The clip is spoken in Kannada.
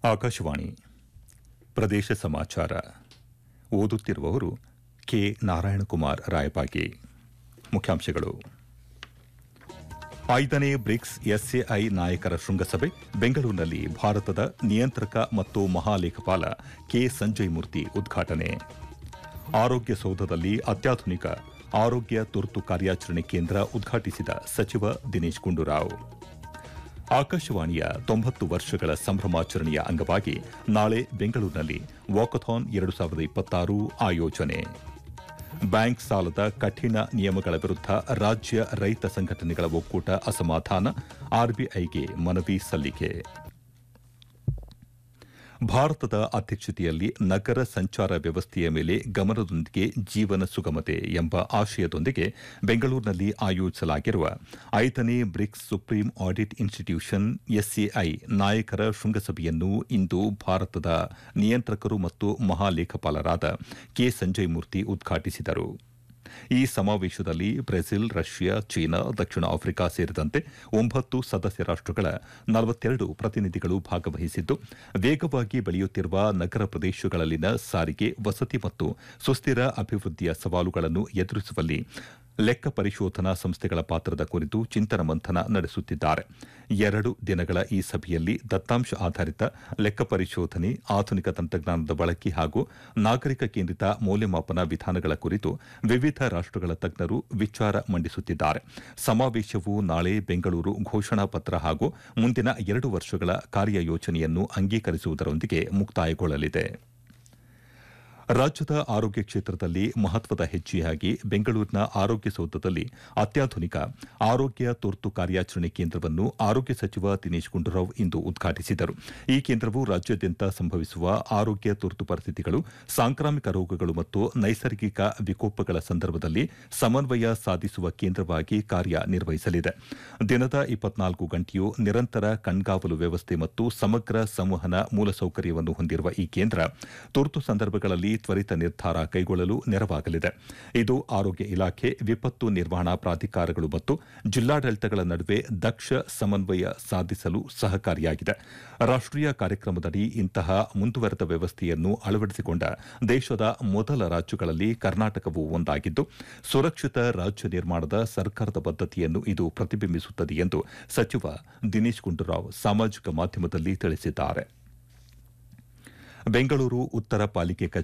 ಆಕಾಶವಾಣಿ ಪ್ರದೇಶ ಸಮಾಚಾರ ಓದುತ್ತಿರುವವರು ಕೆ ನಾರಾಯಣಕುಮಾರ್ ರಾಯಪಾಗಿ ಮುಖ್ಯಾಂಶಗಳು ಐದನೇ ಬ್ರಿಕ್ಸ್ ಎಸ್ಎಐ ನಾಯಕರ ಶೃಂಗಸಭೆ ಬೆಂಗಳೂರಿನಲ್ಲಿ ಭಾರತದ ನಿಯಂತ್ರಕ ಮತ್ತು ಮಹಾಲೇಖಪಾಲ ಕೆ ಸಂಜಯ್ ಮೂರ್ತಿ ಉದ್ಘಾಟನೆ ಆರೋಗ್ಯ ಸೌಧದಲ್ಲಿ ಅತ್ಯಾಧುನಿಕ ಆರೋಗ್ಯ ತುರ್ತು ಕಾರ್ಯಾಚರಣೆ ಕೇಂದ್ರ ಉದ್ಘಾಟಿಸಿದ ಸಚಿವ ದಿನೇಶ್ ಗುಂಡೂರಾವ್ ಆಕಾಶವಾಣಿಯ ತೊಂಬತ್ತು ವರ್ಷಗಳ ಸಂಭ್ರಮಾಚರಣೆಯ ಅಂಗವಾಗಿ ನಾಳೆ ಬೆಂಗಳೂರಿನಲ್ಲಿ ವಾಕಥಾನ್ ಎರಡು ಸಾವಿರದ ಇಪ್ಪತ್ತಾರು ಆಯೋಜನೆ ಬ್ಯಾಂಕ್ ಸಾಲದ ಕಠಿಣ ನಿಯಮಗಳ ವಿರುದ್ಧ ರಾಜ್ಯ ರೈತ ಸಂಘಟನೆಗಳ ಒಕ್ಕೂಟ ಅಸಮಾಧಾನ ಆರ್ಬಿಐಗೆ ಮನವಿ ಸಲ್ಲಿಕೆ ಭಾರತದ ಅಧ್ಯಕ್ಷತೆಯಲ್ಲಿ ನಗರ ಸಂಚಾರ ವ್ಯವಸ್ಥೆಯ ಮೇಲೆ ಗಮನದೊಂದಿಗೆ ಜೀವನ ಸುಗಮತೆ ಎಂಬ ಆಶಯದೊಂದಿಗೆ ಬೆಂಗಳೂರಿನಲ್ಲಿ ಆಯೋಜಿಸಲಾಗಿರುವ ಐದನೇ BRICS supreme audit institution SAI ನಾಯಕರ ಶೃಂಗಸಭೆಯನ್ನು ಇಂದು ಭಾರತದ ನಿಯಂತ್ರಕರು ಮತ್ತು ಮಹಾಲೇಖಪಾಲರಾದ ಕೆ ಸಂಜಯ್ ಮೂರ್ತಿ ಉದ್ಘಾಟಿಸಿದರು ಈ ಸಮಾವೇಶದಲ್ಲಿ ಬ್ರೆಜಿಲ್ ರಷ್ಯಾ ಚೀನಾ ದಕ್ಷಿಣ ಆಫ್ರಿಕಾ ಸೇರಿದಂತೆ ಒಂಬತ್ತು ಸದಸ್ಯ ರಾಷ್ಟಗಳ ನಲವತ್ತೆರಡು ಪ್ರತಿನಿಧಿಗಳು ಭಾಗವಹಿಸಿದ್ದು ವೇಗವಾಗಿ ಬೆಳೆಯುತ್ತಿರುವ ನಗರ ಪ್ರದೇಶಗಳಲ್ಲಿನ ಸಾರಿಗೆ ವಸತಿ ಮತ್ತು ಸುಸ್ಥಿರ ಅಭಿವೃದ್ಧಿಯ ಸವಾಲುಗಳನ್ನು ಎದುರಿಸುವಲ್ಲಿ ಲೆಕ್ಕ ಪರಿಶೋಧನಾ ಸಂಸ್ಥೆಗಳ ಪಾತ್ರದ ಕುರಿತು ಚಿಂತನ ಮಂಥನ ನಡೆಸುತ್ತಿದ್ದಾರೆ ಎರಡು ದಿನಗಳ ಈ ಸಭೆಯಲ್ಲಿ ದತ್ತಾಂಶ ಆಧಾರಿತ ಲೆಕ್ಕ ಪರಿಶೋಧನೆ ಆಧುನಿಕ ತಂತ್ರಜ್ಞಾನದ ಬಳಕೆ ಹಾಗೂ ನಾಗರಿಕ ಕೇಂದ್ರಿತ ಮೌಲ್ಯಮಾಪನ ವಿಧಾನಗಳ ಕುರಿತು ವಿವಿಧ ರಾಷ್ಟಗಳ ತಜ್ಞರು ವಿಚಾರ ಮಂಡಿಸುತ್ತಿದ್ದಾರೆ ಸಮಾವೇಶವು ನಾಳೆ ಬೆಂಗಳೂರು ಘೋಷಣಾ ಪತ್ರ ಹಾಗೂ ಮುಂದಿನ ಎರಡು ವರ್ಷಗಳ ಕಾರ್ಯಯೋಜನೆಯನ್ನು ಅಂಗೀಕರಿಸುವುದರೊಂದಿಗೆ ಮುಕ್ತಾಯಗೊಳ್ಳಲಿದೆ ರಾಜ್ಯದ ಆರೋಗ್ಯ ಕ್ಷೇತ್ರದಲ್ಲಿ ಮಹತ್ವದ ಹೆಜ್ಜೆಯಾಗಿ ಬೆಂಗಳೂರಿನ ಆರೋಗ್ಯ ಸೌಧದಲ್ಲಿ ಅತ್ಯಾಧುನಿಕ ಆರೋಗ್ಯ ತುರ್ತು ಕಾರ್ಯಾಚರಣೆ ಕೇಂದ್ರವನ್ನು ಆರೋಗ್ಯ ಸಚಿವ ದಿನೇಶ್ ಗುಂಡೂರಾವ್ ಇಂದು ಉದ್ಘಾಟಿಸಿದರು ಈ ಕೇಂದ್ರವು ರಾಜ್ಯಾದ್ಯಂತ ಸಂಭವಿಸುವ ಆರೋಗ್ಯ ತುರ್ತು ಪರಿಸ್ಥಿತಿಗಳು ಸಾಂಕ್ರಾಮಿಕ ರೋಗಗಳು ಮತ್ತು ನೈಸರ್ಗಿಕ ವಿಕೋಪಗಳ ಸಂದರ್ಭದಲ್ಲಿ ಸಮನ್ವಯ ಸಾಧಿಸುವ ಕೇಂದ್ರವಾಗಿ ಕಾರ್ಯನಿರ್ವಹಿಸಲಿದೆ ದಿನದ ಇಪ್ಪತ್ನಾಲ್ಕು ಗಂಟೆಯೂ ನಿರಂತರ ಕಣ್ಗಾವಲು ವ್ಯವಸ್ಥೆ ಮತ್ತು ಸಮಗ್ರ ಸಂವಹನ ಮೂಲಸೌಕರ್ಯವನ್ನು ಹೊಂದಿರುವ ಈ ಕೇಂದ್ರ ತುರ್ತು ಸಂದರ್ಭಗಳಲ್ಲಿ ತ್ವರಿತ ನಿರ್ಧಾರ ಕೈಗೊಳ್ಳಲು ನೆರವಾಗಲಿದೆ ಇದು ಆರೋಗ್ಯ ಇಲಾಖೆ ವಿಪತ್ತು ನಿರ್ವಹಣಾ ಪ್ರಾಧಿಕಾರಗಳು ಮತ್ತು ಜಿಲ್ಲಾಡಳಿತಗಳ ನಡುವೆ ದಕ್ಷ ಸಮನ್ವಯ ಸಾಧಿಸಲು ಸಹಕಾರಿಯಾಗಿದೆ ರಾಷ್ಟೀಯ ಕಾರ್ಯಕ್ರಮದಡಿ ಇಂತಹ ಮುಂದುವರೆದ ವ್ಯವಸ್ಥೆಯನ್ನು ಅಳವಡಿಸಿಕೊಂಡ ದೇಶದ ಮೊದಲ ರಾಜ್ಯಗಳಲ್ಲಿ ಕರ್ನಾಟಕವೂ ಒಂದಾಗಿದ್ದು ಸುರಕ್ಷಿತ ರಾಜ್ಯ ನಿರ್ಮಾಣದ ಸರ್ಕಾರದ ಬದ್ದತೆಯನ್ನು ಇದು ಪ್ರತಿಬಿಂಬಿಸುತ್ತದೆ ಎಂದು ಸಚಿವ ದಿನೇಶ್ ಗುಂಡೂರಾವ್ ಸಾಮಾಜಿಕ ಮಾಧ್ಯಮದಲ್ಲಿ ತಿಳಿಸಿದ್ದಾರೆ ಬೆಂಗಳೂರು ಉತ್ತರ ಪಾಲಿಕೆ